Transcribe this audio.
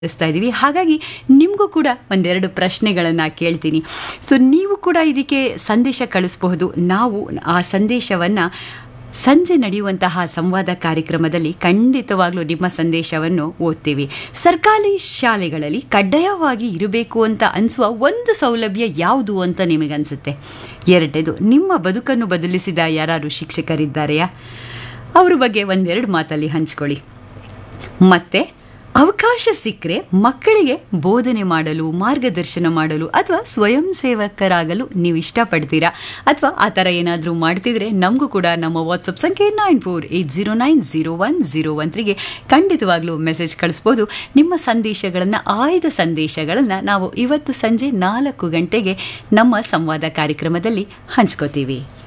ನಡೆಸ್ತಾ ಇದ್ದೀವಿ ಹಾಗಾಗಿ ನಿಮಗೂ ಕೂಡ ಒಂದೆರಡು ಪ್ರಶ್ನೆಗಳನ್ನು ಕೇಳ್ತೀನಿ ಸೊ ನೀವು ಕೂಡ ಇದಕ್ಕೆ ಸಂದೇಶ ಕಳಿಸಬಹುದು ನಾವು ಆ ಸಂದೇಶವನ್ನು ಸಂಜೆ ನಡೆಯುವಂತಹ ಸಂವಾದ ಕಾರ್ಯಕ್ರಮದಲ್ಲಿ ಖಂಡಿತವಾಗ್ಲೂ ನಿಮ್ಮ ಸಂದೇಶವನ್ನು ಓದ್ತೀವಿ ಸರ್ಕಾರಿ ಶಾಲೆಗಳಲ್ಲಿ ಕಡ್ಡಾಯವಾಗಿ ಇರಬೇಕು ಅಂತ ಅನಿಸುವ ಒಂದು ಸೌಲಭ್ಯ ಯಾವುದು ಅಂತ ನಿಮಗನ್ಸುತ್ತೆ ಎರಡನೇದು ನಿಮ್ಮ ಬದುಕನ್ನು ಬದಲಿಸಿದ ಯಾರು ಶಿಕ್ಷಕರಿದ್ದಾರೆಯಾ ಅವ್ರ ಬಗ್ಗೆ ಒಂದೆರಡು ಮಾತಲ್ಲಿ ಹಂಚ್ಕೊಳ್ಳಿ ಮತ್ತೆ ಅವಕಾಶ ಸಿಕ್ಕರೆ ಮಕ್ಕಳಿಗೆ ಬೋಧನೆ ಮಾಡಲು ಮಾರ್ಗದರ್ಶನ ಮಾಡಲು ಅಥವಾ ಸ್ವಯಂ ಸೇವಕರಾಗಲು ನೀವು ಇಷ್ಟಪಡ್ತೀರಾ ಅಥವಾ ಆ ಥರ ಏನಾದರೂ ಮಾಡ್ತಿದ್ರೆ ನಮಗೂ ಕೂಡ ನಮ್ಮ ವಾಟ್ಸಪ್ ಸಂಖ್ಯೆ nine four eight zero nine zero one zero one ತ್ರೀಗೆ ಖಂಡಿತವಾಗ್ಲೂ ಮೆಸೇಜ್ ಕಳಿಸ್ಬೋದು ನಿಮ್ಮ ಸಂದೇಶಗಳನ್ನು ಆಯ್ದ ಸಂದೇಶಗಳನ್ನು ನಾವು ಇವತ್ತು ಸಂಜೆ ನಾಲ್ಕು ಗಂಟೆಗೆ ನಮ್ಮ ಸಂವಾದ ಕಾರ್ಯಕ್ರಮದಲ್ಲಿ ಹಂಚ್ಕೋತೀವಿ